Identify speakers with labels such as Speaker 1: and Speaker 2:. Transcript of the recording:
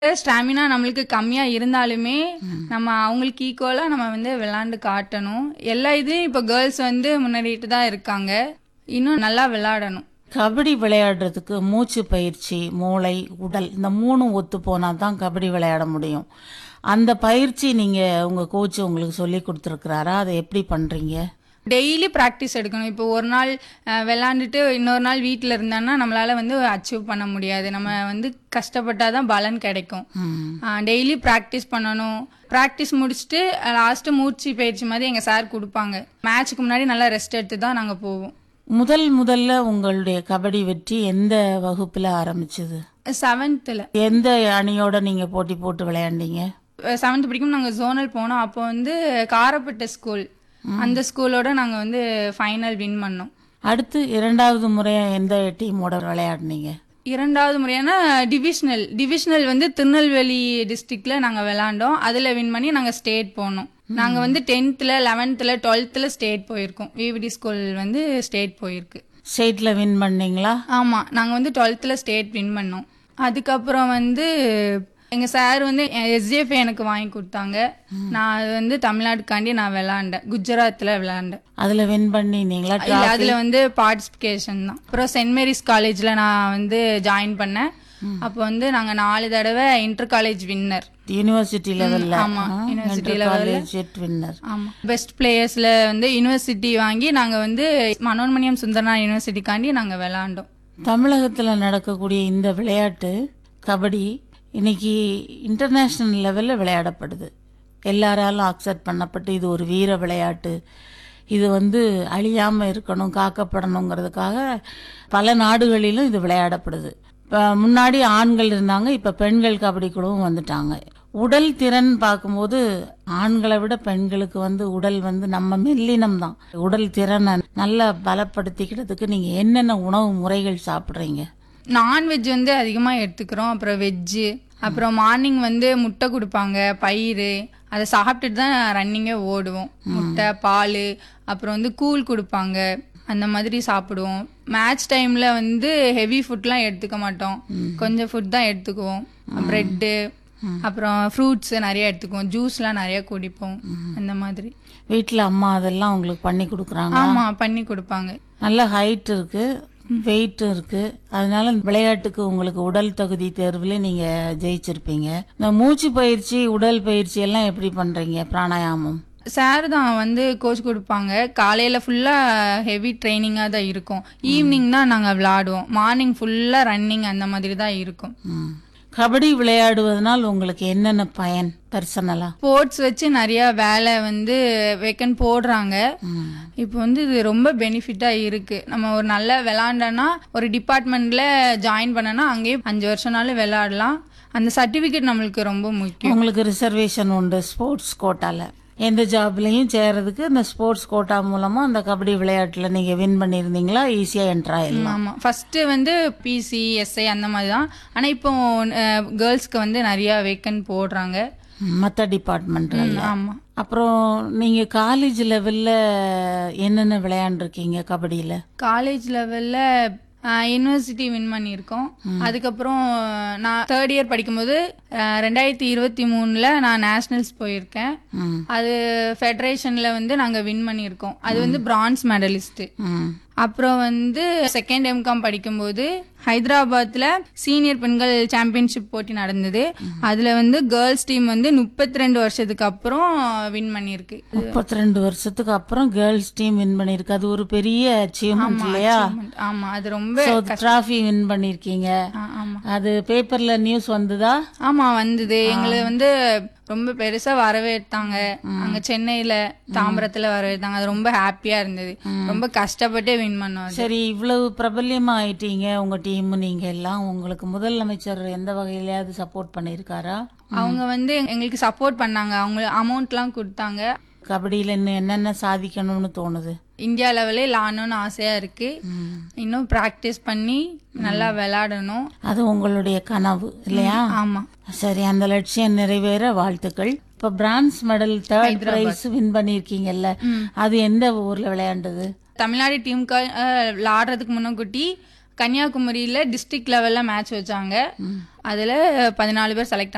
Speaker 1: Stamina நம்மளுக்கு கம்மியா இருந்தாலுமே நம்ம அவங்களுக்கு ஈக்குவலா நம்ம வந்து விளையாண்டு காட்டணும் எல்லா இதுலயும் இப்போ கேர்ள்ஸ் வந்து முன்னேறிட்டு தான் இருக்காங்க இன்னும் நல்லா விளையாடணும்
Speaker 2: கபடி விளையாடுறதுக்கு மூச்சு பயிற்சி மூளை உடல் இந்த மூணும் ஒத்து போனால் தான் கபடி விளையாட முடியும் அந்த பயிற்சி நீங்கள் உங்கள் கோச் உங்களுக்கு சொல்லி கொடுத்துருக்குறாரா அதை எப்படி பண்ணுறீங்க
Speaker 1: டெய்லி ப்ராக்டிஸ் எடுக்கணும் இப்போ ஒரு நாள் அஹ், விளையாண்டுட்டு இன்னொரு நாள் வீட்டில் இருந்தான்னா நம்மளால வந்து அச்சீவ் பண்ண முடியாது நம்ம வந்து கஷ்டப்பட்டாதான் பலன் கிடைக்கும் டெய்லி ப்ராக்டிஸ் பண்ணணும் ப்ராக்டிஸ் முடிச்சுட்டு லாஸ்ட்டு மூச்சு பயிற்சி மாதிரி எங்கள் சார் கொடுப்பாங்க மேட்ச்சுக்கு முன்னாடி நல்லா ரெஸ்ட் எடுத்து தான் நாங்கள் போவோம்
Speaker 2: முதல் முதல்ல உங்களுடைய கபடி வெற்றி எந்த வகுப்பில் ஆரம்பிச்சது
Speaker 1: செவன்த்தில்
Speaker 2: எந்த அணியோட நீங்கள் போட்டி போட்டு விளையாண்டீங்க
Speaker 1: செவன்த் படிக்கும் நாங்கள் ஜோனல் போனோம் அப்போ வந்து காரப்பட்ட ஸ்கூல் அந்த ஸ்கூலோட நாங்கள் வந்து ஃபைனல் வின் பண்ணோம்
Speaker 2: அடுத்து இரண்டாவது முறையாக எந்த டீமோட விளையாடுனீங்க
Speaker 1: இரண்டாவது முறையான டிவிஷனல் டிவிஷனல் வந்து திருநெல்வேலி டிஸ்ட்ரிக்ட்ல நாங்கள் விளாண்டோம் அதில் வின் பண்ணி நாங்கள் ஸ்டேட் போனோம் நாங்கள் வந்து டென்த்தில் லெவன்த்தில் டுவெல்த்தில் ஸ்டேட் போயிருக்கோம் விவிடி ஸ்கூல் வந்து ஸ்டேட் போயிருக்கு
Speaker 2: ஸ்டேட்டில் வின் பண்ணீங்களா
Speaker 1: ஆமாம் நாங்கள் வந்து டுவெல்த்தில் ஸ்டேட் வின் பண்ணோம் அதுக்கப்புறம் வந்து எங்கள் சார் வந்து எஸ்ஜிஎஃப் எனக்கு வாங்கி கொடுத்தாங்க நான் அது வந்து தமிழ்நாட்டுக்காண்டி நான் விளாண்டேன் குஜராத்தில் விளாண்டேன்
Speaker 2: அதில் வின் பண்ணினீங்களா
Speaker 1: இல்ல அதுல வந்து பார்ட்டிசிபேஷன் தான் அப்புறம் சென்ட் மேரிஸ் காலேஜ்ல நான் வந்து ஜாயின் பண்ணேன் அப்போ வந்து நாங்க நாலு தடவை இன்டர் காலேஜ் வின்னர்
Speaker 2: யூனிவர்சிட்டி லெவலில்
Speaker 1: ஆமா, university
Speaker 2: காலேஜ் வின்னர்
Speaker 1: ஆமா பெஸ்ட் பிளேயர்ஸ்ல வந்து யூனிவர்சிட்டி வாங்கி நாங்க வந்து மனோன்மணியம் சுந்தரனா யூனிவர்சிட்டிக்காண்டி நாங்க விளையாண்டோம்
Speaker 2: தமிழகத்தில் நடக்கக்கூடிய இந்த விளையாட்டு கபடி இன்னைக்கு இன்டர்நேஷ்னல் லெவலில் விளையாடப்படுது எல்லாராலும் அக்செப்ட் பண்ணப்பட்டு இது ஒரு வீர விளையாட்டு இது வந்து அழியாமல் இருக்கணும் காக்கப்படணுங்கிறதுக்காக பல நாடுகளிலும் இது விளையாடப்படுது இப்போ முன்னாடி ஆண்கள் இருந்தாங்க இப்போ பெண்கள் கபடி குழுவும் வந்துட்டாங்க உடல் திறன் பார்க்கும்போது ஆண்களை விட பெண்களுக்கு வந்து உடல் வந்து நம்ம மெல்லினம் தான் உடல் திறனை நல்லா பலப்படுத்திக்கிறதுக்கு நீங்கள் என்னென்ன உணவு முறைகள் சாப்பிட்றீங்க
Speaker 1: நான்வெஜ் வந்து அதிகமா எடுத்துக்கிறோம் அப்புறம் வெஜ்ஜு அப்புறம் மார்னிங் வந்து முட்டை கொடுப்பாங்க பயிறு அதை சாப்பிட்டுட்டு தான் ரன்னிங்கே ஓடுவோம் முட்டை பால் அப்புறம் வந்து கூழ் கொடுப்பாங்க அந்த மாதிரி சாப்பிடுவோம் மேட்ச் டைம்ல வந்து ஹெவி ஃபுட்லாம் எடுத்துக்க மாட்டோம் கொஞ்சம் ஃபுட் தான் எடுத்துக்குவோம் ப்ரெட்டு அப்புறம் ஃப்ரூட்ஸ் நிறைய எடுத்துக்குவோம் ஜூஸ்லாம் நிறைய குடிப்போம் அந்த மாதிரி
Speaker 2: வீட்டில் அம்மா அதெல்லாம் உங்களுக்கு பண்ணி கொடுக்குறாங்க
Speaker 1: ஆமா பண்ணி கொடுப்பாங்க
Speaker 2: நல்ல ஹைட் இருக்கு வெயிட்டும் இருக்கு அதனால விளையாட்டுக்கு உங்களுக்கு உடல் தகுதி தேர்வுல நீங்க ஜெயிச்சிருப்பீங்க இந்த மூச்சு பயிற்சி உடல் பயிற்சி எல்லாம் எப்படி பண்றீங்க பிராணாயாமம்
Speaker 1: சார் தான் வந்து கோச் கொடுப்பாங்க காலையில ஃபுல்லா ஹெவி ட்ரைனிங்கா தான் இருக்கும் ஈவினிங் தான் நாங்க விளையாடுவோம் மார்னிங் ஃபுல்லா ரன்னிங் அந்த மாதிரி தான் இருக்கும்
Speaker 2: ம். கபடி விளையாடுவதனால் உங்களுக்கு என்னென்ன பயன் பர்சனலா
Speaker 1: ஸ்போர்ட்ஸ் வச்சு நிறைய வேலை வந்து வேக்கன் போடுறாங்க இப்போ வந்து இது ரொம்ப பெனிஃபிட்டா இருக்கு நம்ம ஒரு நல்ல விளையாண்டோன்னா ஒரு டிபார்ட்மெண்ட்ல ஜாயின் பண்ணனா அங்கேயே அஞ்சு வருஷம்னாலும் விளையாடலாம் அந்த சர்டிபிகேட் நம்மளுக்கு ரொம்ப முக்கியம்
Speaker 2: உங்களுக்கு ரிசர்வேஷன் உண்டு ஸ்போர்ட்ஸ் கோட்டால எந்த ஜாப்லயும் சேரதுக்கு இந்த ஸ்போர்ட்ஸ் கோட்டா மூலமா அந்த கபடி விளையாட்டுல நீங்க வின் பண்ணியிருந்தீங்களா ஈஸியா என்ட்ரு ஆயிடலாம்
Speaker 1: ஆமா ஃபர்ஸ்ட் வந்து பிசி எஸ்ஐ அந்த மாதிரி தான் ஆனா இப்போ கேர்ள்ஸ்க்கு வந்து நிறைய வேக்கன் போடுறாங்க
Speaker 2: மற்ற டிபார்ட்மெண்ட்
Speaker 1: ஆமா
Speaker 2: அப்புறம் நீங்க காலேஜ் லெவல்ல என்னென்ன விளையாண்டுருக்கீங்க கபடியில
Speaker 1: காலேஜ் லெவல்ல யூனிவர்சிட்டி வின் பண்ணியிருக்கோம் அதுக்கப்புறம் நான் தேர்ட் இயர் படிக்கும்போது அஹ், ரெண்டாயிரத்தி இருபத்தி மூணுல நான் நேஷனல்ஸ் போயிருக்கேன்
Speaker 2: ம்.
Speaker 1: அது ஃபெடரேஷன்ல வந்து நாங்க வின் பண்ணியிருக்கோம் அது வந்து பிரான்ஸ் மெடலிஸ்ட்
Speaker 2: ம்.
Speaker 1: அப்புறம் வந்து செகண்ட் எம்காம் படிக்கும்போது ஹைதராபாத்ல சீனியர் பெண்கள் சாம்பியன்ஷிப் போட்டி நடந்தது அதுல வந்து கேர்ள்ஸ் டீம் வந்து முப்பத்தி ரெண்டு வருஷத்துக்கு அப்புறம் வின் பண்ணியிருக்கு
Speaker 2: முப்பத்தி ரெண்டு வருஷத்துக்கு அப்புறம் கேர்ள்ஸ் டீம் வின் பண்ணிருக்கு அது ஒரு பெரிய அச்சீவ்மெண்ட் இல்லையா
Speaker 1: ஆமா அது ரொம்ப
Speaker 2: டிராஃபி வின் பண்ணிருக்கீங்க
Speaker 1: ஆ, ஆமா
Speaker 2: அது பேப்பர்ல நியூஸ் வந்ததா
Speaker 1: ஆமா வந்தது எங்களை வந்து ரொம்ப பெருசா வரவேற்றாங்க அங்க சென்னையில தாம்பரத்துல வரவேற்றாங்க அது ரொம்ப ஹாப்பியா இருந்தது ரொம்ப கஷ்டப்பட்டு வின் பண்ணோம் அது.
Speaker 2: சரி இவ்வளவு பிரபல்யமா ஆயிட்டீங்க உங்க டீம் நீங்க எல்லாம் உங்களுக்கு முதலமைச்சர் எந்த வகையிலயாவது சப்போர்ட் பண்ணிருக்காரா
Speaker 1: அவங்க வந்து எங்களுக்கு சப்போர்ட் பண்ணாங்க அவங்க அமௌண்ட்லாம் கொடுத்தாங்க
Speaker 2: கபடியில இன்னும் என்னென்ன சாதிக்கணும்னு தோணுது
Speaker 1: இந்தியா லெவலே விளாடணும்னு ஆசையா இருக்கு இன்னும் பிராக்டிஸ் பண்ணி நல்லா விளையாடணும்
Speaker 2: அது உங்களுடைய கனவு இல்லையா
Speaker 1: ஆமா
Speaker 2: சரி அந்த லட்சியம் நிறைவேற வாழ்த்துக்கள் இப்ப bronze medal third prize win பண்ணிருக்கீங்கல்ல அது எந்த ஊர்ல விளையாண்டது
Speaker 1: தமிழ்நாடு டீமுக்கு விளாடுறதுக்கு முன்னக்கூட்டி கன்னியாகுமரியில டிஸ்ட்ரிக்ட் லெவல்ல மேட்ச் வச்சாங்க அதுல பதினாலு பேர் செலக்ட்